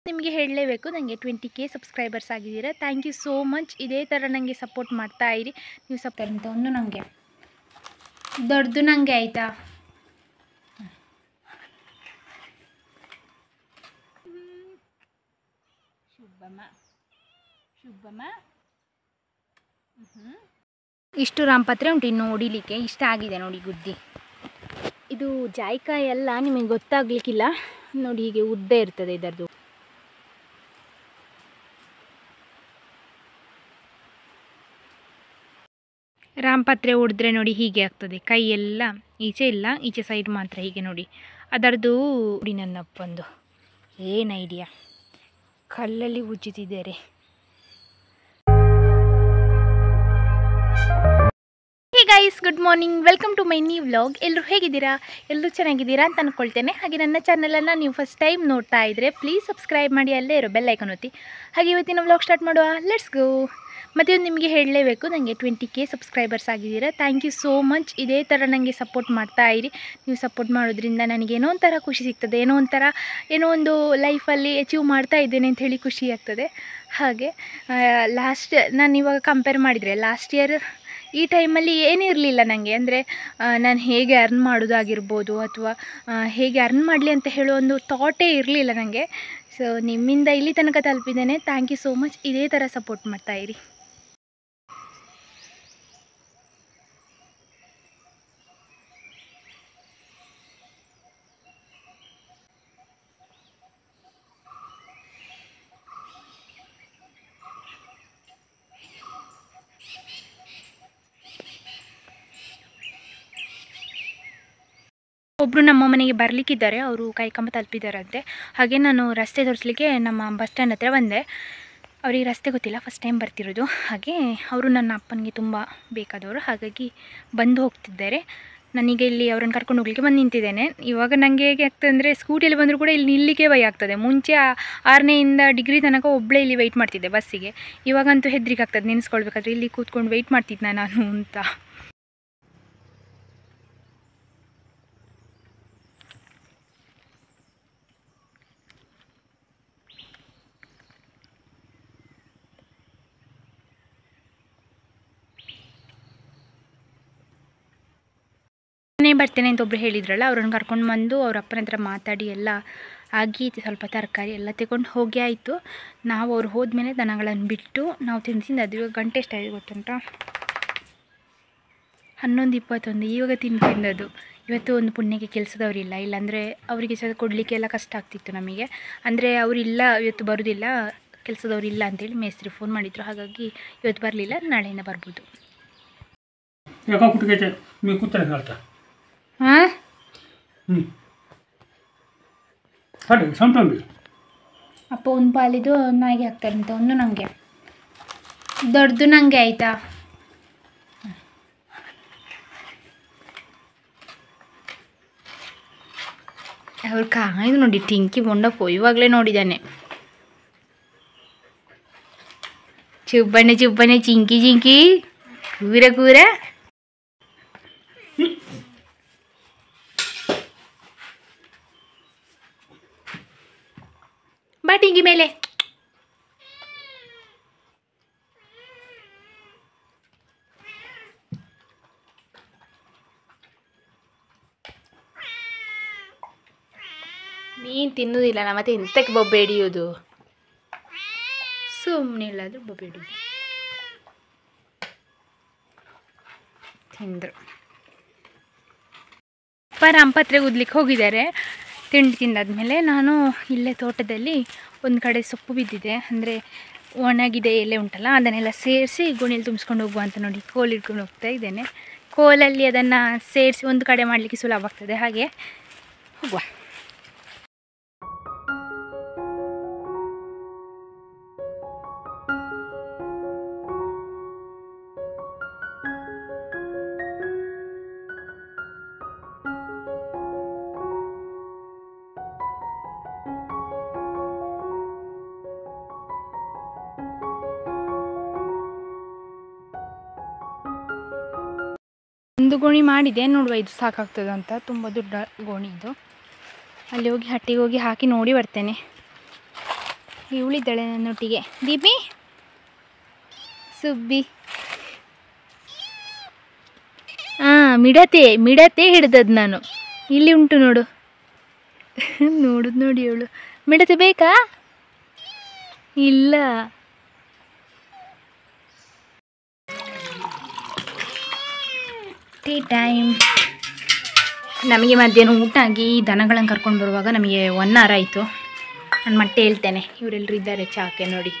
ನಿಮಗೆ ಹೇಳಲೇಬೇಕು ನನಗೆ ಟ್ವೆಂಟಿ ಕೆ ಸಬ್ಸ್ಕ್ರೈಬರ್ಸ್ ಆಗಿದ್ದೀರಾ ಥ್ಯಾಂಕ್ ಯು ಸೋ ಮಚ್ ಇದೇ ಥರ ನನಗೆ ಸಪೋರ್ಟ್ ಮಾಡ್ತಾ ಇರಿ ನೀವು ಸಪೋರ್ಟ್ ಅಂತ ಒಂದು ನನಗೆ ದೊಡ್ಡದು ನನಗೆ ಆಯಿತಾ ಶುಭಮ ಶುಭಮ ಇಷ್ಟು ರಾಮಪತ್ರೆ ಉಂಟು ಇನ್ನು ಹೊಡಿಲಿಕ್ಕೆ ಇಷ್ಟ ಆಗಿದೆ ನೋಡಿ ಗುದ್ದಿ ಇದು ಜಾಯಿಕಾಯಿ ಎಲ್ಲ ನಿಮಗೆ ಗೊತ್ತಾಗ್ಲಿಕ್ಕಿಲ್ಲ ನೋಡಿ ಹೀಗೆ ಉದ್ದ ಇರ್ತದೆ ಇದರದ್ದು ರಾಮಪತ್ರೆ ಹೊಡೆದ್ರೆ ನೋಡಿ ಹೀಗೆ ಆಗ್ತದೆ ಕೈ ಎಲ್ಲ ಈಚೆ ಇಲ್ಲ ಈಚೆ ಸೈಡ್ ಮಾತ್ರ ಹೀಗೆ ನೋಡಿ ಅದರದ್ದು ನೋಡಿ ನನ್ನಪ್ಪಂದು ಏನು ಐಡಿಯಾ ಕಲ್ಲಲ್ಲಿ ಉಜ್ಜುತ್ತಿದ್ದಾರೆ hey guys good morning welcome to my new vlog ಎಲ್ಲರೂ ಹೇಗಿದ್ದೀರಾ ಎಲ್ಲರೂ ಚೆನ್ನಾಗಿದ್ದೀರಾ ಅಂತ ಅಂದ್ಕೊಳ್ತೇನೆ ಹಾಗೆ ನನ್ನ ಚಾನಲನ್ನು ನೀವು ಫಸ್ಟ್ ಟೈಮ್ ನೋಡ್ತಾ ಇದ್ದರೆ ಪ್ಲೀಸ್ ಸಬ್ಸ್ಕ್ರೈಬ್ ಮಾಡಿ ಅಲ್ಲೇ ಇರೋ ಬೆಲ್ ಐಕನ್ ಒತ್ತಿ ಹಾಗೆ ಇವತ್ತಿನ ವ್ಲಾಗ್ ಸ್ಟಾರ್ಟ್ ಮಾಡುವ ಲೆಟ್ಸ್ ಗೋ ಮತ್ತು ನಿಮಗೆ ಹೇಳಲೇಬೇಕು ನನಗೆ ಟ್ವೆಂಟಿ ಕೆ ಸಬ್ಸ್ಕ್ರೈಬರ್ಸ್ ಆಗಿದ್ದೀರಾ ಥ್ಯಾಂಕ್ ಯು ಸೋ ಮಚ್ ಇದೇ ಥರ ನನಗೆ ಸಪೋರ್ಟ್ ಮಾಡ್ತಾ ಇರಿ ನೀವು ಸಪೋರ್ಟ್ ಮಾಡೋದ್ರಿಂದ ನನಗೆ ಏನೋ ಒಂಥರ ಖುಷಿ ಸಿಗ್ತದೆ ಏನೋ ಒಂಥರ ಏನೋ ಒಂದು ಲೈಫಲ್ಲಿ ಅಚೀವ್ ಮಾಡ್ತಾ ಇದ್ದೇನೆ ಅಂತ ಹೇಳಿ ಖುಷಿ ಆಗ್ತದೆ ಹಾಗೆ ಲಾಸ್ಟ್ ನಾನು ಇವಾಗ ಕಂಪೇರ್ ಮಾಡಿದರೆ ಲಾಸ್ಟ್ ಇಯರ್ ಈ ಟೈಮಲ್ಲಿ ಏನೂ ಇರಲಿಲ್ಲ ನನಗೆ ಅಂದರೆ ನಾನು ಹೇಗೆ ಅರ್ನ್ ಮಾಡೋದಾಗಿರ್ಬೋದು ಅಥವಾ ಹೇಗೆ ಅರ್ನ್ ಮಾಡಲಿ ಅಂತ ಹೇಳೋ ಒಂದು ಥಾಟೇ ಇರಲಿಲ್ಲ ನನಗೆ ಸೊ ನಿಮ್ಮಿಂದ ಇಲ್ಲಿ ತನಕ ತಲುಪಿದ್ದೇನೆ ಥ್ಯಾಂಕ್ ಯು ಸೋ ಮಚ್ ಇದೇ ಥರ ಸಪೋರ್ಟ್ ಮಾಡ್ತಾ ಇರಿ ಒಬ್ಬರು ನಮ್ಮ ಮನೆಗೆ ಬರಲಿಕ್ಕಿದ್ದಾರೆ ಅವರು ಕೈಕಂಬ ತಲುಪಿದ್ದಾರಂತೆ ಹಾಗೆ ನಾನು ರಸ್ತೆ ತೋರಿಸ್ಲಿಕ್ಕೆ ನಮ್ಮ ಬಸ್ ಸ್ಟ್ಯಾಂಡ್ ಹತ್ರ ಬಂದೆ ಅವರಿಗೆ ರಸ್ತೆ ಗೊತ್ತಿಲ್ಲ ಫಸ್ಟ್ ಟೈಮ್ ಬರ್ತಿರೋದು ಹಾಗೆ ಅವರು ನನ್ನ ಅಪ್ಪನಿಗೆ ತುಂಬ ಬೇಕಾದವರು ಹಾಗಾಗಿ ಬಂದು ಹೋಗ್ತಿದ್ದಾರೆ ನನಗೆ ಇಲ್ಲಿ ಅವ್ರನ್ನ ಕರ್ಕೊಂಡು ಹೋಗ್ಲಿಕ್ಕೆ ಬಂದು ನಿಂತಿದ್ದೇನೆ ಇವಾಗ ನನಗೆ ಹೇಗೆ ಆಗ್ತದೆ ಅಂದರೆ ಸ್ಕೂಟಿಯಲ್ಲಿ ಬಂದರೂ ಕೂಡ ಇಲ್ಲಿ ನಿಲ್ಲಿಕ್ಕೆ ಭಯ ಆಗ್ತದೆ ಮುಂಚೆ ಆ- ಆರನೆಯಿಂದ ಡಿಗ್ರಿ ತನಕ ಒಬ್ಬಳೇ ಇಲ್ಲಿ ವೆಯ್ಟ್ ಮಾಡ್ತಿದ್ದೆ ಬಸ್ಸಿಗೆ ಇವಾಗಂತೂ ಹೆದರಿಕೆ ಆಗ್ತದೆ ನೆನೆಸ್ಕೊಳ್ಬೇಕಾದ್ರೆ ಇಲ್ಲಿ ಕೂತ್ಕೊಂಡು ವೆಯ್ಟ್ ಮಾಡ್ತಿದ್ದೆ ನಾನು ಅಂತ ನಾನೇ ಬರ್ತೇನೆ ಅಂತ ಒಬ್ರು ಹೇಳಿದ್ರಲ್ಲ ಅವ್ರನ್ನ ಕರ್ಕೊಂಡು ಬಂದು ಅವ್ರ ಅಪ್ಪನ ಹತ್ರ ಮಾತಾಡಿ ಎಲ್ಲ ಆಗಿ ಸ್ವಲ್ಪ ತರಕಾರಿ ಎಲ್ಲ ತಗೊಂಡು ಹೋಗಿ ಆಯಿತು ನಾವು ಅವ್ರು ಹೋದ್ಮೇಲೆ ದನಗಳನ್ನು ಬಿಟ್ಟು ನಾವು ತಿಂದು ತಿಂದು ಅದು ಇವಾಗ ಗಂಟೆ ಎಷ್ಟಾಗಿದೆ ಗೊತ್ತುಂಟ ಹನ್ನೊಂದು ಇಪ್ಪತ್ತೊಂದು ಇವಾಗ ತಿಂದು ತಿಂದದು ಇವತ್ತು ಒಂದು ಪುಣ್ಯಕ್ಕೆ ಕೆಲಸದವರಿಲ್ಲ ಇಲ್ಲಾಂದರೆ ಅವರಿಗೆ ಸಹ ಕೊಡಲಿಕ್ಕೆ ಎಲ್ಲ ಕಷ್ಟ ಆಗ್ತಿತ್ತು ನಮಗೆ ಅಂದರೆ ಅವರಿಲ್ಲ ಇವತ್ತು ಬರೋದಿಲ್ಲ ಕೆಲಸದವ್ರು ಇಲ್ಲ ಅಂತೇಳಿ ಮೇಸ್ತ್ರಿ ಫೋನ್ ಮಾಡಿದ್ರು ಹಾಗಾಗಿ ಇವತ್ತು ಬರಲಿಲ್ಲ ನಾಳೆಯಿಂದ ಬರ್ಬೋದು एका कुटक्याच्या मी कुत्र्या घालता ಹಾಂ हं. ಹಾಗೆ ಸಂತಂಬಿ ಅಪ್ಪ ಒಂದು ಪಾಲಿದು ನಾಯಿಗೆ ಹಾಕ್ತಾರಂತ ಒಂದು ನನಗೆ ದೊಡ್ಡದು ನನಗೆ ಆಯಿತಾ ಅವ್ರು ಕಾಯ್ದು ನೋಡಿ ಟಿಂಕಿ ಬೊಂಡಪ್ಪು ಇವಾಗಲೇ ನೋಡಿದ್ದಾನೆ ಚುಬ್ಬನೆ ಚುಬ್ಬನೆ ಚಿಂಕಿ ಚಿಂಕಿ ಕೂರ ಕೂರ ಬಾ ಟಿಂಕಿ ಮೇಲೆ ನೀನು ತಿನ್ನೋದಿಲ್ಲ ನಾ ಮತ್ತೆ ಎಂತಕ್ಕೆ ಬೊಬ್ಬೆ ಹಿಡಿಯೋದು ಸುಮ್ಮನೆ ಇಲ್ಲಾದ್ರೂ ಬೊಬ್ಬೆ ಹಿಡಿಯೋದು ತಿಂದರು ಅಪ್ಪ ರಾಮಪತ್ರೆ ಉದ್ಲಿಕ್ಕೆ ಹೋಗಿದ್ದಾರೆ ತಿಂಡಿ ತಿಂದಾದ್ಮೇಲೆ ನಾನು ಇಲ್ಲೇ ತೋಟದಲ್ಲಿ ಒಂದು ಕಡೆ ಸೊಪ್ಪು ಬಿದ್ದಿದೆ ಅಂದರೆ ಒಣಗಿದೆ ಎಲೆ ಉಂಟಲ್ಲ ಅದನ್ನೆಲ್ಲ ಸೇರಿಸಿ ಗುಣಿಯಲ್ಲಿ ತುಂಬಿಸ್ಕೊಂಡು ಹೋಗುವ ಅಂತ ನೋಡಿ ಕೋಲ್ ಇಟ್ಕೊಂಡು ಹೋಗ್ತಾ ಇದ್ದೇನೆ ಕೋಲಲ್ಲಿ ಅದನ್ನು ಸೇರಿಸಿ ಒಂದು ಕಡೆ ಮಾಡಲಿಕ್ಕೆ ಸುಲಭ ಆಗ್ತದೆ ಹಾಗೆ ಹೋಗುವ ಒಂದು ಗೋಣಿ ಮಾಡಿದೆ ನೋಡುವ ಇದು ಸಾಕಾಗ್ತದೆ ಅಂತ ತುಂಬ ದೊಡ್ಡ ಗೋಣಿ ಇದು ಅಲ್ಲಿ ಹೋಗಿ ಹಟ್ಟಿಗೆ ಹೋಗಿ ಹಾಕಿ ನೋಡಿ ಬರ್ತೇನೆ ಇವಳಿದ್ದಾಳೆ ನನ್ನೊಟ್ಟಿಗೆ ದೀಪಿ ಸುಬ್ಬಿ ಹಾಂ ಮಿಡತೆ ಮಿಡತೆ ಹಿಡ್ದದ್ದು ನಾನು ಇಲ್ಲಿ ಉಂಟು ನೋಡು ನೋಡುದು ನೋಡಿ ಅವಳು ಮಿಡತೆ ಬೇಕಾ ಇಲ್ಲ ಟೀ ಟೈಮ್ ನಮಗೆ ಮಧ್ಯಾಹ್ನ ಊಟ ಆಗಿ ದನಗಳನ್ನು ಕರ್ಕೊಂಡು ಬರುವಾಗ ನಮಗೆ ಒನ್ ಅವರ್ ಆಯಿತು ನಾನು ಮತ್ತೆ ಹೇಳ್ತೇನೆ ಇವರೆಲ್ಲರೂ ಇದ್ದಾರೆ ಚಾಕೆ ನೋಡಿ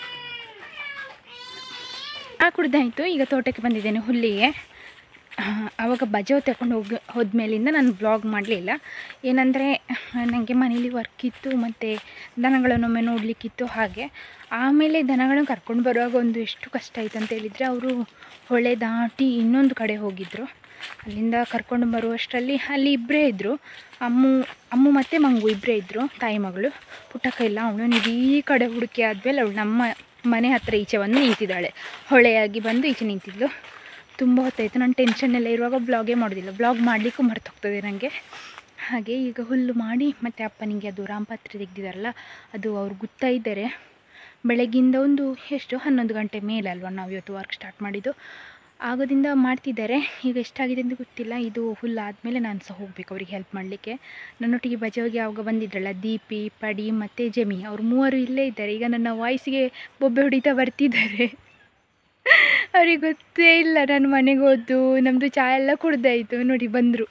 ಆ ಕುಡ್ದಾಯಿತು ಈಗ ತೋಟಕ್ಕೆ ಬಂದಿದ್ದೇನೆ ಹುಲ್ಲಿಗೆ ಆ, ಆವಾಗ ಬಜಾವ್ ತಗೊಂಡು ಹೋಗಿ ಹೋದ್ಮೇಲಿಂದ ನಾನು ಬ್ಲಾಗ್ ಮಾಡಲಿಲ್ಲ ಏನಂದರೆ ನನಗೆ ಮನೇಲಿ ವರ್ಕ್ ಇತ್ತು ಮತ್ತು ದನಗಳನ್ನೊಮ್ಮೆ ನೋಡಲಿಕ್ಕಿತ್ತು ಹಾಗೆ ಆಮೇಲೆ ದನಗಳನ್ನು ಕರ್ಕೊಂಡು ಬರುವಾಗ ಒಂದು ಎಷ್ಟು ಕಷ್ಟ ಆಯ್ತು ಅಂತ ಹೇಳಿದರೆ ಅವರು ಹೊಳೆ ದಾಟಿ ಇನ್ನೊಂದು ಕಡೆ ಹೋಗಿದ್ದರು ಅಲ್ಲಿಂದ ಕರ್ಕೊಂಡು ಬರುವಷ್ಟರಲ್ಲಿ ಅಲ್ಲಿ ಇಬ್ಬರೇ ಇದ್ದರು ಅಮ್ಮು ಅಮ್ಮು ಮತ್ತು ಮಂಗು ಇಬ್ಬರೇ ಇದ್ದರು ತಾಯಿ ಮಗಳು ಪುಟ್ಟಕ್ಕ ಇಲ್ಲ ಅವಳು ಇಡೀ ಕಡೆ ಹುಡುಕಿ ಆದಮೇಲೆ ಅವಳು ನಮ್ಮ ಮನೆ ಹತ್ತಿರ ಈಚೆ ಬಂದು ನಿಂತಿದ್ದಾಳೆ ಹೊಳೆಯಾಗಿ ಬಂದು ಈಚೆ ನಿಂತಿದ್ಲು ತುಂಬ ಹೊತ್ತಾಯಿತು ನಾನು ಟೆನ್ಷನ್ನೆಲ್ಲ ಇರುವಾಗ ಬ್ಲಾಗೇ ಮಾಡೋದಿಲ್ಲ ಬ್ಲಾಗ್ ಮಾಡಲಿಕ್ಕೂ ಮರ್ತೋಗ್ತದೆ ನನಗೆ ಹಾಗೆ ಈಗ ಹುಲ್ಲು ಮಾಡಿ ಮತ್ತು ಅಪ್ಪನಿಗೆ ಅದು ರಾಮಪತ್ರೆ ತೆಗೆದಿದ್ದಾರಲ್ಲ ಅದು ಅವ್ರು ಗುತ್ತಾ ಇದ್ದಾರೆ ಬೆಳಗ್ಗಿಂದ ಒಂದು ಎಷ್ಟು ಹನ್ನೊಂದು ಗಂಟೆ ಮೇಲಲ್ವ ನಾವು ಇವತ್ತು ವರ್ಕ್ ಸ್ಟಾರ್ಟ್ ಮಾಡಿದ್ದು ಆಗೋದಿಂದ ಮಾಡ್ತಿದ್ದಾರೆ ಈಗ ಎಷ್ಟಾಗಿದೆ ಅಂತ ಗೊತ್ತಿಲ್ಲ ಇದು ಹುಲ್ಲು ಆದಮೇಲೆ ನಾನು ಸಹ ಹೋಗ್ಬೇಕು ಅವರಿಗೆ ಹೆಲ್ಪ್ ಮಾಡಲಿಕ್ಕೆ ನನ್ನೊಟ್ಟಿಗೆ ಬಜಾವಿಗೆ ಆವಾಗ ಬಂದಿದ್ರಲ್ಲ ದೀಪಿ ಪಡಿ ಮತ್ತು ಜಮಿ ಅವ್ರು ಮೂವರು ಇಲ್ಲೇ ಇದ್ದಾರೆ ಈಗ ನನ್ನ ವಾಯ್ಸಿಗೆ ಬೊಬ್ಬೆ ಹೊಡಿತಾ ಬರ್ತಿದ್ದಾರೆ ಅವ್ರಿಗೆ ಗೊತ್ತೇ ಇಲ್ಲ ನಾನು ಮನೆಗೆ ಹೋದ್ದು ನಮ್ಮದು ಚಹಾ ಎಲ್ಲ ಕುಡ್ದಾಯಿತು ನೋಡಿ ಬಂದರು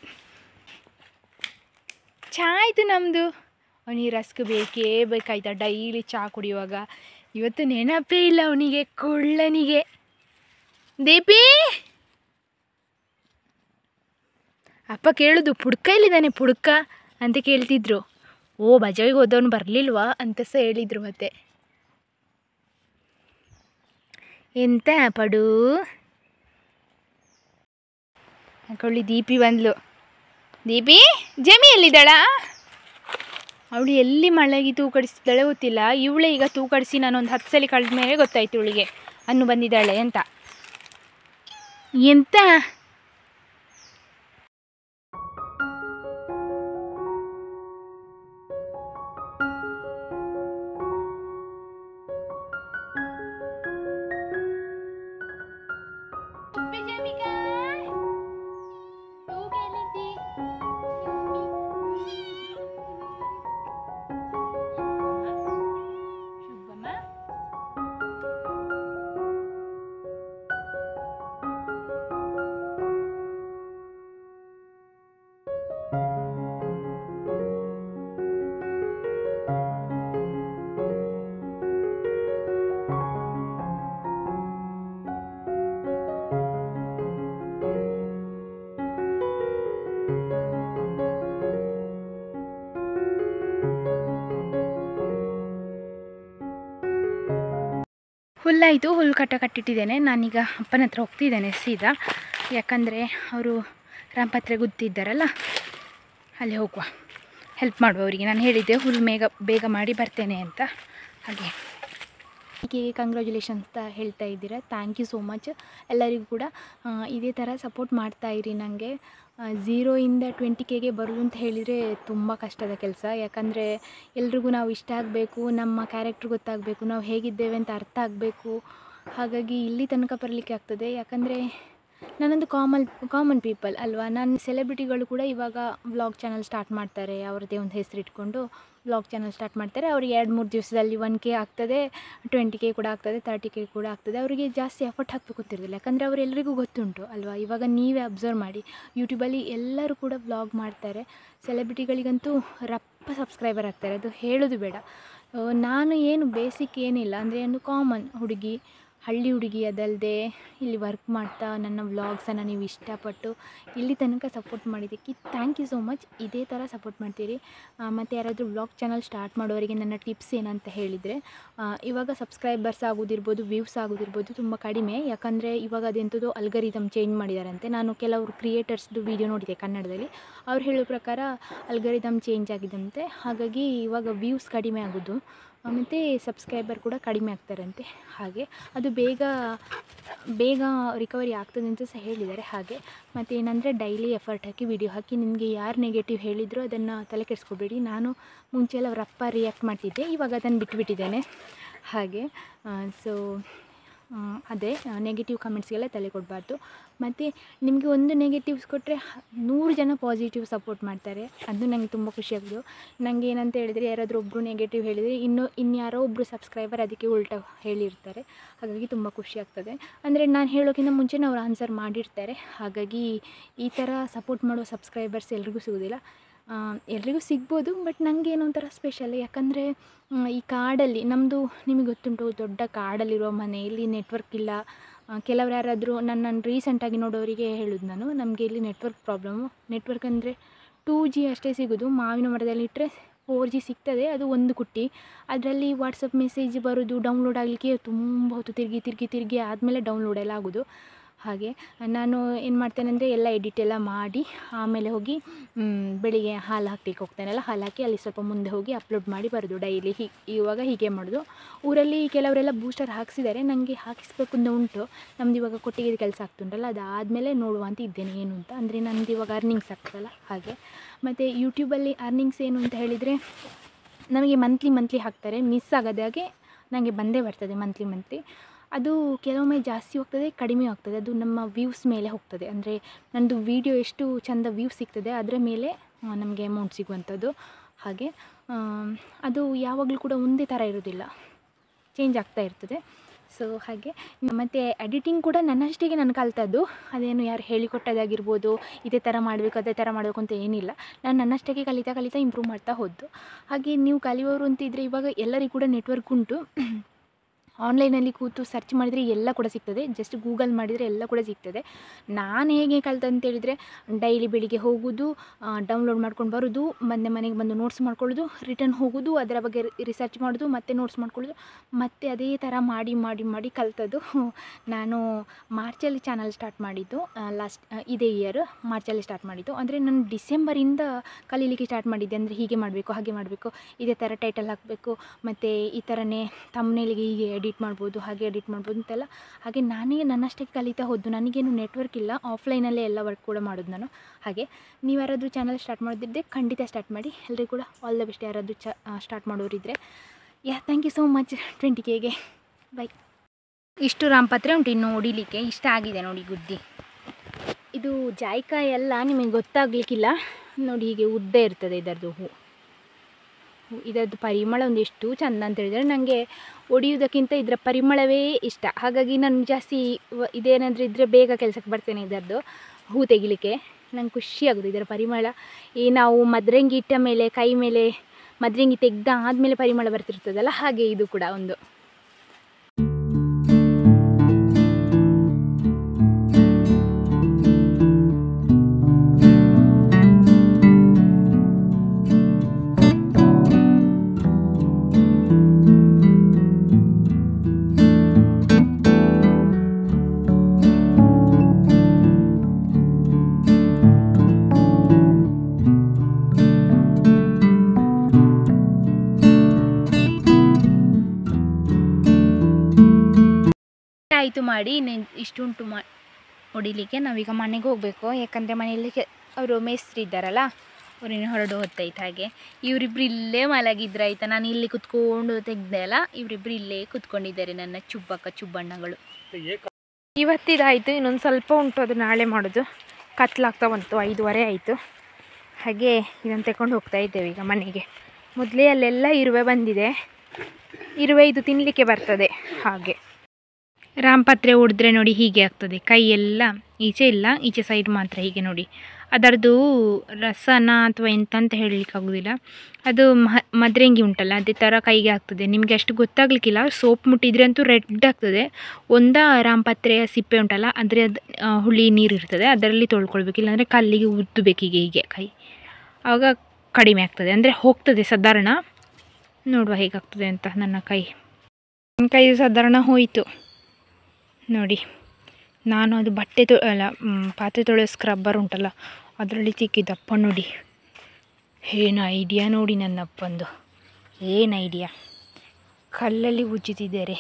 ಚಹಾ ಆಯಿತು ನಮ್ಮದು ಅವನಿಗೆ ರಸ್ಕ್ ಬೇಕೇ ಬೇಕಾಯ್ತಾ ಡೈಲಿ ಚಹಾ ಕುಡಿಯುವಾಗ ಇವತ್ತು ನೆನಪೇ ಇಲ್ಲ ಅವನಿಗೆ ಕೊಳ್ಳನಿಗೆ ದೀಪಿ ಅಪ್ಪ ಕೇಳುದು ಪುಡ್ಕ ಎಲ್ಲಿದ್ದಾನೆ ಪುಡ್ಕ ಅಂತ ಕೇಳ್ತಿದ್ರು ಓ ಬಜಾವಿಗೆ ಹೋದವನು ಬರಲಿಲ್ವಾ ಅಂತ ಸಹ ಹೇಳಿದರು ಮತ್ತೆ ಎಂತ ಪಡು ಕೊಳ್ಳಿ ದೀಪಿ ಬಂದ್ಲು ದೀಪಿ ಜಮಿ ಎಲ್ಲಿದ್ದಾಳ ಅವಳು ಎಲ್ಲಿ ಮಳೆಗೆ ತೂಕಡಿಸ್ತಿದ್ದಾಳೆ ಗೊತ್ತಿಲ್ಲ ಇವಳೇ ಈಗ ತೂಕಡಿಸಿ ನಾನೊಂದು ಹತ್ತು ಸಲ ಕಳೆದ ಮೇಲೆ ಗೊತ್ತಾಯ್ತು ಇವಳಿಗೆ ಅನ್ನು ಬಂದಿದ್ದಾಳೆ ಅಂತ ಎಂತ ಹುಲ್ಲಾಯಿತು ಹುಲ್ಲು ಕಟ್ಟ ಕಟ್ಟಿಟ್ಟಿದ್ದೇನೆ ನಾನೀಗ ಅಪ್ಪನ ಹತ್ರ ಹೋಗ್ತಿದ್ದೇನೆ ಸೀದಾ ಯಾಕಂದರೆ ಅವರು ರಾಮಪತ್ರೆ ಗುದ್ದಿದ್ದಾರಲ್ಲ ಅಲ್ಲಿ ಹೋಗುವ ಹೆಲ್ಪ್ ಮಾಡುವ ಅವರಿಗೆ ನಾನು ಹೇಳಿದ್ದೆ ಹುಲ್ಲು ಬೇಗ ಬೇಗ ಮಾಡಿ ಬರ್ತೇನೆ ಅಂತ ಹಾಗೆ ಹೀಗೆ ಕಂಗ್ರ್ಯಾಚುಲೇಷನ್ಸ್ ಅಂತ ಹೇಳ್ತಾ ಇದ್ದೀರಾ ಥ್ಯಾಂಕ್ ಯು ಸೋ ಮಚ್ ಎಲ್ಲರಿಗೂ ಕೂಡ ಆ, ಇದೇ ಥರ ಸಪೋರ್ಟ್ ಮಾಡ್ತಾ ಇರಿ ನನಗೆ ಝೀರೋಯಿಂದ ಟ್ವೆಂಟಿ ಕೆಗೆ ಬರೋದು ಅಂತ ಹೇಳಿದರೆ ತುಂಬ ಕಷ್ಟದ ಕೆಲಸ ಯಾಕಂದರೆ ಎಲ್ರಿಗೂ ನಾವು ಇಷ್ಟ ಆಗಬೇಕು ನಮ್ಮ ಕ್ಯಾರೆಕ್ಟ್ರ್ ಗೊತ್ತಾಗಬೇಕು ನಾವು ಹೇಗಿದ್ದೇವೆ ಅಂತ ಅರ್ಥ ಆಗಬೇಕು ಹಾಗಾಗಿ ಇಲ್ಲಿ ತನಕ ಬರಲಿಕ್ಕೆ ಆಗ್ತದೆ ಯಾಕಂದರೆ ನಾನೊಂದು ಕಾಮನ್ ಕಾಮನ್ ಪೀಪಲ್ ಅಲ್ವಾ ನಾನು ಸೆಲೆಬ್ರಿಟಿಗಳು ಕೂಡ ಇವಾಗ ವ್ಲಾಗ್ ಚಾನಲ್ ಸ್ಟಾರ್ಟ್ ಮಾಡ್ತಾರೆ ಅವ್ರದ್ದೇ ಒಂದು ಹೆಸರು ಇಟ್ಕೊಂಡು ವ್ಲಾಗ್ ಚಾನಲ್ ಸ್ಟಾರ್ಟ್ ಮಾಡ್ತಾರೆ ಅವ್ರಿಗೆ ಎರಡು ಮೂರು ದಿವಸದಲ್ಲಿ ಒನ್ ಕೆ ಆಗ್ತದೆ ಟ್ವೆಂಟಿ ಕೆ ಕೂಡ ಆಗ್ತದೆ ತರ್ಟಿ ಕೆ ಕೂಡ ಆಗ್ತದೆ ಅವರಿಗೆ ಜಾಸ್ತಿ ಎಫರ್ಟ್ ಹಾಕಬೇಕು ಅಂತಿರೋದಿಲ್ಲ ಯಾಕಂದರೆ ಅವರೆಲ್ಲರಿಗೂ ಗೊತ್ತುಂಟು ಅಲ್ವಾ ಇವಾಗ ನೀವೇ ಅಬ್ಸರ್ವ್ ಮಾಡಿ ಯೂಟ್ಯೂಬಲ್ಲಿ ಎಲ್ಲರೂ ಕೂಡ ವ್ಲಾಗ್ ಮಾಡ್ತಾರೆ ಸೆಲೆಬ್ರಿಟಿಗಳಿಗಂತೂ ರಪ್ಪ ಸಬ್ಸ್ಕ್ರೈಬರ್ ಆಗ್ತಾರೆ ಅದು ಹೇಳೋದು ಬೇಡ ಆ, ನಾನು ಏನು ಬೇಸಿಕ್ ಏನಿಲ್ಲ ಅಂದರೆ ಒಂದು ಕಾಮನ್ ಹುಡುಗಿ ಹಳ್ಳಿ ಹುಡುಗಿ ಅದಲ್ಲದೆ ಇಲ್ಲಿ ವರ್ಕ್ ಮಾಡ್ತಾ ನನ್ನ ವ್ಲಾಗ್ಸನ್ನು ನೀವು ಇಷ್ಟಪಟ್ಟು ಇಲ್ಲಿ ತನಕ ಸಪೋರ್ಟ್ ಮಾಡಿದ್ದಕ್ಕೆ ಥ್ಯಾಂಕ್ ಯು ಸೋ ಮಚ್ ಇದೇ ಥರ ಸಪೋರ್ಟ್ ಮಾಡ್ತೀರಿ ಮತ್ತು ಯಾರಾದರೂ ವ್ಲಾಗ್ ಚಾನಲ್ ಸ್ಟಾರ್ಟ್ ಮಾಡೋರಿಗೆ ನನ್ನ ಟಿಪ್ಸ್ ಏನಂತ ಹೇಳಿದರೆ ಆ, ಇವಾಗ ಸಬ್ಸ್ಕ್ರೈಬರ್ಸ್ ಆಗೋದಿರ್ಬೋದು ವ್ಯೂಸ್ ಆಗೋದಿರ್ಬೋದು ತುಂಬ ಕಡಿಮೆ ಯಾಕಂದರೆ ಇವಾಗ ಅದೆಂಥದ್ದು ಅಲ್ಗರಿದಮ್ ಚೇಂಜ್ ಮಾಡಿದಾರಂತೆ ನಾನು ಕೆಲವರು ಕ್ರಿಯೇಟರ್ಸ್ದು ವೀಡಿಯೋ ನೋಡಿದೆ ಕನ್ನಡದಲ್ಲಿ ಅವ್ರು ಹೇಳೋ ಪ್ರಕಾರ ಅಲ್ಗರಿದಮ್ ಚೇಂಜ್ ಆಗಿದಂತೆ ಹಾಗಾಗಿ ಇವಾಗ ವ್ಯೂಸ್ ಕಡಿಮೆ ಆಗೋದು ಮತ್ತು ಸಬ್ಸ್ಕ್ರೈಬರ್ ಕೂಡ ಕಡಿಮೆ ಆಗ್ತಾರಂತೆ ಹಾಗೆ ಅದು ಬೇಗ ಬೇಗ ರಿಕವರಿ ಆಗ್ತದೆ ಅಂತ ಸಹ ಹೇಳಿದ್ದಾರೆ ಹಾಗೆ ಮತ್ತು ಏನಂದರೆ ಡೈಲಿ ಎಫರ್ಟ್ ಹಾಕಿ ವಿಡಿಯೋ ಹಾಕಿ ನಿಮಗೆ ಯಾರು ನೆಗೆಟಿವ್ ಹೇಳಿದರೂ ಅದನ್ನು ತಲೆ ಕೆಡಿಸ್ಕೊಬೇಡಿ ನಾನು ಮುಂಚೆ ಎಲ್ಲ ಅವರ ಅಪ್ಪ ರಿಯಾಕ್ಟ್ ಮಾಡ್ತಿದ್ದೆ ಇವಾಗ ಅದನ್ನು ಬಿಟ್ಟುಬಿಟ್ಟಿದ್ದೇನೆ ಹಾಗೆ ಸೊ ಅದೇ ನೆಗೆಟಿವ್ ಕಮೆಂಟ್ಸ್ಗೆಲ್ಲ ತಲೆ ಕೊಡಬಾರ್ದು ಮತ್ತು ನಿಮಗೆ ಒಂದು ನೆಗೆಟಿವ್ಸ್ ಕೊಟ್ಟರೆ ನೂರು ಜನ ಪಾಸಿಟಿವ್ ಸಪೋರ್ಟ್ ಮಾಡ್ತಾರೆ ಅದು ನನಗೆ ತುಂಬ ಖುಷಿ ಆಗೋದು ನನಗೆ ಏನಂತ ಹೇಳಿದರೆ ಯಾರಾದರೂ ಒಬ್ಬರು ನೆಗೆಟಿವ್ ಹೇಳಿದರೆ ಇನ್ನೂ ಇನ್ಯಾರೋ ಒಬ್ಬರು ಸಬ್ಸ್ಕ್ರೈಬರ್ ಅದಕ್ಕೆ ಉಲ್ಟಾ ಹೇಳಿರ್ತಾರೆ ಹಾಗಾಗಿ ತುಂಬ ಖುಷಿ ಆಗ್ತದೆ ಅಂದರೆ ನಾನು ಹೇಳೋಕ್ಕಿಂತ ಮುಂಚೆನೇ ಅವ್ರು ಆನ್ಸರ್ ಮಾಡಿರ್ತಾರೆ ಹಾಗಾಗಿ ಈ ಥರ ಸಪೋರ್ಟ್ ಮಾಡೋ ಸಬ್ಸ್ಕ್ರೈಬರ್ಸ್ ಎಲ್ರಿಗೂ ಸಿಗೋದಿಲ್ಲ ಆ, ಎಲ್ರಿಗೂ ಸಿಗ್ಬೋದು ಬಟ್ ನನಗೆ ಏನೋ ಒಂಥರ ಸ್ಪೆಷಲ್ ಯಾಕಂದರೆ ಈ ಕಾಡಲ್ಲಿ ನಮ್ಮದು ನಿಮಗೆ ಗೊತ್ತುಂಟು ದೊಡ್ಡ ಕಾಡಲ್ಲಿರುವ ಮನೆ ಇಲ್ಲಿ ನೆಟ್ವರ್ಕ್ ಇಲ್ಲ ಆ, ಕೆಲವ್ರು ಯಾರಾದರೂ ನನ್ನನ್ನು ರೀಸೆಂಟಾಗಿ ನೋಡೋರಿಗೆ ಹೇಳೋದು ನಾನು ನಮಗೆ ಇಲ್ಲಿ ನೆಟ್ವರ್ಕ್ ಪ್ರಾಬ್ಲಮ್ಮು ನೆಟ್ವರ್ಕ್ ಅಂದರೆ ಟೂ ಜಿ ಅಷ್ಟೇ ಸಿಗೋದು ಮಾವಿನ ಮರದಲ್ಲಿ ಇಟ್ಟರೆ ಫೋರ್ ಜಿ ಸಿಗ್ತದೆ ಅದು ಒಂದು ಕುಟ್ಟಿ ಅದರಲ್ಲಿ ವಾಟ್ಸಪ್ ಮೆಸೇಜ್ ಬರೋದು ಡೌನ್ಲೋಡ್ ಆಗಲಿಕ್ಕೆ ತುಂಬ ಹೊತ್ತು ತಿರುಗಿ ತಿರುಗಿ ತಿರುಗಿ ಆದಮೇಲೆ ಡೌನ್ಲೋಡ್ ಎಲ್ಲ ಆಗೋದು ಹಾಗೆ ನಾನು ಏನು ಮಾಡ್ತೇನೆ ಅಂದರೆ ಎಲ್ಲ ಎಡಿಟ್ ಎಲ್ಲ ಮಾಡಿ ಆಮೇಲೆ ಹೋಗಿ ಮ್, ಬೆಳಿಗ್ಗೆ ಹಾಲು ಹಾಕ್ಲಿಕ್ಕೆ ಹೋಗ್ತೇನಲ್ಲ ಹಾಲು ಹಾಕಿ ಅಲ್ಲಿ ಸ್ವಲ್ಪ ಮುಂದೆ ಹೋಗಿ ಅಪ್ಲೋಡ್ ಮಾಡಿ ಬರೋದು ಡೈಲಿ ಹೀ ಇವಾಗ ಹೀಗೆ ಮಾಡೋದು ಊರಲ್ಲಿ ಕೆಲವರೆಲ್ಲ ಬೂಸ್ಟರ್ ಹಾಕ್ಸಿದ್ದಾರೆ ನನಗೆ ಹಾಕಿಸ್ಬೇಕು ಅಂತ ಉಂಟು ನಮ್ದು ಇವಾಗ ಕೊಟ್ಟಿಗೆ ಕೆಲಸ ಆಗ್ತುಂಟಲ್ಲ ಅದಾದಮೇಲೆ ನೋಡುವ ಅಂತ ಇದ್ದೇನೆ ಏನು ಅಂತ ಅಂದರೆ ನಮ್ದು ಇವಾಗ ಅರ್ನಿಂಗ್ಸ್ ಆಗ್ತದಲ್ಲ ಹಾಗೆ ಮತ್ತು ಯೂಟ್ಯೂಬಲ್ಲಿ ಅರ್ನಿಂಗ್ಸ್ ಏನು ಅಂತ ಹೇಳಿದರೆ ನಮಗೆ ಮಂತ್ಲಿ ಮಂತ್ಲಿ ಹಾಕ್ತಾರೆ ಮಿಸ್ ಆಗದ ಹಾಗೆ ನನಗೆ ಬಂದೇ ಬರ್ತದೆ ಮಂತ್ಲಿ ಮಂತ್ಲಿ ಅದು ಕೆಲವೊಮ್ಮೆ ಜಾಸ್ತಿ ಹೋಗ್ತದೆ ಕಡಿಮೆ ಹೋಗ್ತದೆ ಅದು ನಮ್ಮ ವ್ಯೂಸ್ ಮೇಲೆ ಹೋಗ್ತದೆ ಅಂದರೆ ನನ್ನದು ವೀಡಿಯೋ ಎಷ್ಟು ಚಂದ ವ್ಯೂಸ್ ಸಿಗ್ತದೆ ಅದರ ಮೇಲೆ ನಮಗೆ ಅಮೌಂಟ್ ಸಿಗುವಂಥದ್ದು ಹಾಗೆ ಆಮ್, ಅದು ಯಾವಾಗಲೂ ಕೂಡ ಒಂದೇ ಥರ ಇರೋದಿಲ್ಲ ಚೇಂಜ್ ಆಗ್ತಾ ಇರ್ತದೆ ಸೊ ಹಾಗೆ ಮತ್ತು ಎಡಿಟಿಂಗ್ ಕೂಡ ನನ್ನಷ್ಟಿಗೆ ನಾನು ಕಲ್ತದ್ದು ಅದೇನು ಯಾರು ಹೇಳಿಕೊಟ್ಟದಾಗಿರ್ಬೋದು ಇದೇ ಥರ ಮಾಡಬೇಕು ಅದೇ ಥರ ಮಾಡಬೇಕು ಅಂತ ಏನಿಲ್ಲ ನಾನು ನನ್ನಷ್ಟಕ್ಕೆ ಕಲಿತಾ ಕಲಿತಾ ಇಂಪ್ರೂವ್ ಮಾಡ್ತಾ ಹೋದ್ದು ಹಾಗೆ ನೀವು ಕಲಿಯೋರು ಅಂತಿದ್ರೆ ಇವಾಗ ಎಲ್ಲರಿಗೂ ಕೂಡ ನೆಟ್ವರ್ಕ್ ಉಂಟು ಆನ್ಲೈನಲ್ಲಿ ಕೂತು ಸರ್ಚ್ ಮಾಡಿದರೆ ಎಲ್ಲ ಕೂಡ ಸಿಗ್ತದೆ ಜಸ್ಟ್ ಗೂಗಲ್ ಮಾಡಿದರೆ ಎಲ್ಲ ಕೂಡ ಸಿಗ್ತದೆ ನಾನು ಹೇಗೆ ಕಲಿತೆ ಅಂತೇಳಿದರೆ ಡೈಲಿ ಬೆಳಿಗ್ಗೆ ಹೋಗೋದು ಡೌನ್ಲೋಡ್ ಮಾಡ್ಕೊಂಡು ಬರೋದು ಮೊನ್ನೆ ಮನೆಗೆ ಬಂದು ನೋಟ್ಸ್ ಮಾಡ್ಕೊಳ್ಳೋದು ರಿಟರ್ನ್ ಹೋಗೋದು ಅದರ ಬಗ್ಗೆ ರಿಸರ್ಚ್ ಮಾಡೋದು ಮತ್ತೆ ನೋಟ್ಸ್ ಮಾಡ್ಕೊಳ್ಳೋದು ಮತ್ತೆ ಅದೇ ಥರ ಮಾಡಿ ಮಾಡಿ ಮಾಡಿ ಕಲಿತದ್ದು ನಾನು ಮಾರ್ಚಲ್ಲಿ ಚಾನಲ್ ಸ್ಟಾರ್ಟ್ ಮಾಡಿದ್ದು ಲಾಸ್ಟ್ ಇದೇ ಇಯರ್ ಮಾರ್ಚಲ್ಲಿ ಸ್ಟಾರ್ಟ್ ಮಾಡಿದ್ದು ಅಂದರೆ ನಾನು ಡಿಸೆಂಬರಿಂದ ಕಲೀಲಿಕ್ಕೆ ಸ್ಟಾರ್ಟ್ ಮಾಡಿದ್ದೆ ಅಂದರೆ ಹೀಗೆ ಮಾಡಬೇಕು ಹಾಗೆ ಮಾಡಬೇಕು ಇದೇ ಥರ ಟೈಟಲ್ ಹಾಕಬೇಕು ಮತ್ತು ಈ ಥರನೇ ತಮ್ಮನೇಲಿಗೆ ಹೀಗೆ ಎಡಿಟ್ ಮಾಡ್ಬೋದು ಹಾಗೆ ಎಡಿಟ್ ಮಾಡ್ಬೋದು ಅಂತೆಲ್ಲ ಹಾಗೆ ನಾನೇ ನನ್ನಷ್ಟಕ್ಕೆ ಕಲಿತಾ ಹೋದ್ದು ನನಗೇನು ನೆಟ್ವರ್ಕ್ ಇಲ್ಲ ಆಫ್ಲೈನಲ್ಲೇ ಎಲ್ಲ ವರ್ಕ್ ಕೂಡ ಮಾಡೋದು ನಾನು ಹಾಗೆ ನೀವು ಯಾರಾದರೂ ಚಾನಲ್ ಸ್ಟಾರ್ಟ್ ಮಾಡೋದಿದ್ದರೆ ಖಂಡಿತ ಸ್ಟಾರ್ಟ್ ಮಾಡಿ ಎಲ್ಲರಿಗೂ ಕೂಡ ಆಲ್ ದ ಬೆಸ್ಟ್ ಯಾರಾದರೂ ಚ ಸ್ಟಾರ್ಟ್ ಮಾಡೋರಿದ್ದರೆ ಯಾ thank you so much twenty ಕೆಗೆ ಬೈ ಇಷ್ಟು ರಾಮಪತ್ರೆ ಉಂಟು ಇನ್ನು ಹೊಡಿಲಿಕ್ಕೆ ಇಷ್ಟ ಆಗಿದೆ ನೋಡಿ ಗುದ್ದಿ ಇದು ಜಾಯ್ಕಾಯಿ ಎಲ್ಲ ನಿಮಗೆ ಗೊತ್ತಾಗಲಿಕ್ಕಿಲ್ಲ ನೋಡಿ ಹೀಗೆ ಉದ್ದ ಇರ್ತದೆ ಇದರದ್ದು ಹೂ ಹೂ- ಇದರದ್ದು ಪರಿಮಳ ಒಂದು ಎಷ್ಟು ಚಂದ ಅಂತ ಹೇಳಿದರೆ ನನಗೆ ಒಡೆಯುವುದಕ್ಕಿಂತ ಇದರ ಪರಿಮಳವೇ ಇಷ್ಟ ಹಾಗಾಗಿ ನಾನು ಜಾಸ್ತಿ ವ- ಇದೇನಾದರೂ ಇದ್ದರೆ ಬೇಗ ಕೆಲಸಕ್ಕೆ ಬರ್ತೇನೆ ಇದರದ್ದು ಹೂ ತೆಗಿಲಿಕ್ಕೆ ನಂಗೆ ಖುಷಿ ಆಗೋದು ಇದರ ಪರಿಮಳ ಈ ನಾವು ಮದ್ರಂಗಿ ಇಟ್ಟ ಮೇಲೆ ಕೈ ಮೇಲೆ ಮದ್ರಂಗಿ ತೆಗ್ದ ಆದಮೇಲೆ ಪರಿಮಳ ಬರ್ತಿರ್ತದಲ್ಲ ಹಾಗೆ ಇದು ಕೂಡ ಒಂದು ಆಯಿತು ಮಾಡಿ ಇನ್ನು ಇಷ್ಟುಂಟು ಮಾ ಹೊಡಿಲಿಕ್ಕೆ ನಾವೀಗ ಮನೆಗೆ ಹೋಗಬೇಕು ಯಾಕಂದರೆ ಮನೆಯಲ್ಲಿ ಕೆ ಅವರು ಮೇಸ್ತ್ರಿ ಇದ್ದಾರಲ್ಲ ಅವ್ರಿನ್ನು ಹೊರಡು ಹೊತ್ತಾಯ್ತು ಹಾಗೆ ಇವರಿಬ್ರು ಇಲ್ಲೇ ಮಲಗಿದ್ರು ಆಯಿತಾ ನಾನು ಇಲ್ಲಿ ಕುತ್ಕೊಂಡು ತೆಗ್ದೆ ಅಲ್ಲ ಇವರಿಬ್ರು ಇಲ್ಲೇ ಕುತ್ಕೊಂಡಿದ್ದಾರೆ ನನ್ನ ಚುಬ್ಬಕ್ಕ ಚುಬ್ಬಣ್ಣಗಳು ಇವತ್ತಿದಾಯಿತು ಇನ್ನೊಂದು ಸ್ವಲ್ಪ ಉಂಟು ಅದು ನಾಳೆ ಮಾಡೋದು ಕತ್ಲಾಗ್ತಾ ಬಂತು ಐದುವರೆ ಆಯಿತು ಹಾಗೆ ಇದನ್ನು ತಗೊಂಡು ಹೋಗ್ತಾ ಇದ್ದೇವೆ ಈಗ ಮನೆಗೆ ಮೊದಲೇ ಅಲ್ಲೆಲ್ಲ ಇರುವೆ ಬಂದಿದೆ ಇರುವೆ ಇದು ತಿನ್ನಲಿಕ್ಕೆ ಬರ್ತದೆ ಹಾಗೆ ರಾಮಪತ್ರೆ ಹೊಡೆದ್ರೆ ನೋಡಿ ಹೀಗೆ ಆಗ್ತದೆ ಕೈ ಎಲ್ಲ ಈಚೆ ಇಲ್ಲ ಈಚೆ ಸೈಡ್ ಮಾತ್ರ ಹೀಗೆ ನೋಡಿ ಅದರದ್ದು ರಸನ ಅಥವಾ ಎಂತ ಅಂತ ಹೇಳಲಿಕ್ಕಾಗೋದಿಲ್ಲ ಅದು ಮ ಮದ್ರಂಗಿ ಉಂಟಲ್ಲ ಅದೇ ಥರ ಕೈಗೆ ಆಗ್ತದೆ ನಿಮಗೆ ಅಷ್ಟು ಗೊತ್ತಾಗಲಿಕ್ಕಿಲ್ಲ ಸೋಪ್ ಮುಟ್ಟಿದ್ರೆ ಅಂತೂ ರೆಡ್ ಆಗ್ತದೆ ಒಂದ ರಾಮಪತ್ರೆಯ ಸಿಪ್ಪೆ ಉಂಟಲ್ಲ ಅಂದರೆ ಅದು ಆ, ಹುಳಿ ನೀರು ಇರ್ತದೆ ಅದರಲ್ಲಿ ತೊಳ್ಕೊಳ್ಬೇಕು ಇಲ್ಲಾಂದರೆ ಕಲ್ಲಿಗೆ ಉದ್ದಬೇಕು ಹೀಗೆ ಹೀಗೆ ಕೈ ಆವಾಗ ಕಡಿಮೆ ಆಗ್ತದೆ ಅಂದರೆ ಹೋಗ್ತದೆ ಸಾಧಾರಣ ನೋಡುವ ಹೇಗಾಗ್ತದೆ ಅಂತ ನನ್ನ ಕೈ ನನ್ನ ಕೈ ಸಾಧಾರಣ ಹೋಯಿತು ನೋಡಿ ನಾನು ಅದು ಬಟ್ಟೆ ತೊ ಅಲ್ಲ ಮ್, ಪಾತ್ರೆ ತೊಳೆಯೋ ಸ್ಕ್ರಬ್ಬರ್ ಉಂಟಲ್ಲ ಅದರಲ್ಲಿ ತಿಕ್ಕಿದಪ್ಪ ನೋಡಿ ಏನು ಐಡಿಯಾ ನೋಡಿ ನನ್ನ ಅಪ್ಪಂದು ಏನು ಐಡಿಯಾ ಕಲ್ಲಲ್ಲಿ ಉಜ್ಜುತ್ತಿದ್ದಾರೆ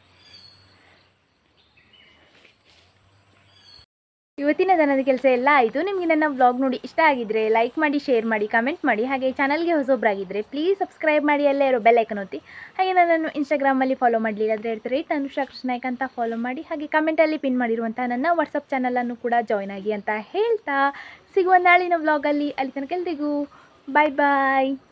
ಇವತ್ತಿನ ದನದ ಕೆಲಸ ಎಲ್ಲ ಆಯಿತು ನಿಮಗೆ ನನ್ನ ವ್ಲಾಗ್ ನೋಡಿ ಇಷ್ಟ ಆಗಿದ್ರೆ ಲೈಕ್ ಮಾಡಿ ಶೇರ್ ಮಾಡಿ ಕಮೆಂಟ್ ಮಾಡಿ ಹಾಗೆ ಚಾನಲ್ಗೆ ಹೊಸೊಬ್ಬರಾಗಿದ್ದರೆ ಪ್ಲೀಸ್ ಸಬ್ಸ್ಕ್ರೈಬ್ ಮಾಡಿ ಅಲ್ಲೇ ಇರೋ ಬೆಲ್ ಐಕನ್ ಒತ್ತಿ ಹಾಗೆ ನನ್ನನ್ನು ಇನ್ಸ್ಟಾಗ್ರಾಮಲ್ಲಿ ಫಾಲೋ ಮಾಡಲಿಲ್ಲ ಅಂದರೆ ಹೇಳ್ತಾರೆ ಅನುಷಾ ಕೃಷ್ಣಾಯ್ಕ್ ಅಂತ ಫಾಲೋ ಮಾಡಿ ಹಾಗೆ ಕಮೆಂಟಲ್ಲಿ ಪಿನ್ ಮಾಡಿರುವಂಥ ನನ್ನ ವಾಟ್ಸಪ್ ಚಾನಲನ್ನು ಕೂಡ ಜಾಯ್ನ್ ಆಗಿ ಅಂತ ಹೇಳ್ತಾ ಸಿಗುವ ನಾಳಿನ ವ್ಲಾಗಲ್ಲಿ ಅಲ್ಲಿ ತನಕ ಎಲ್ರಿಗೂ ಬಾಯ್ ಬಾಯ್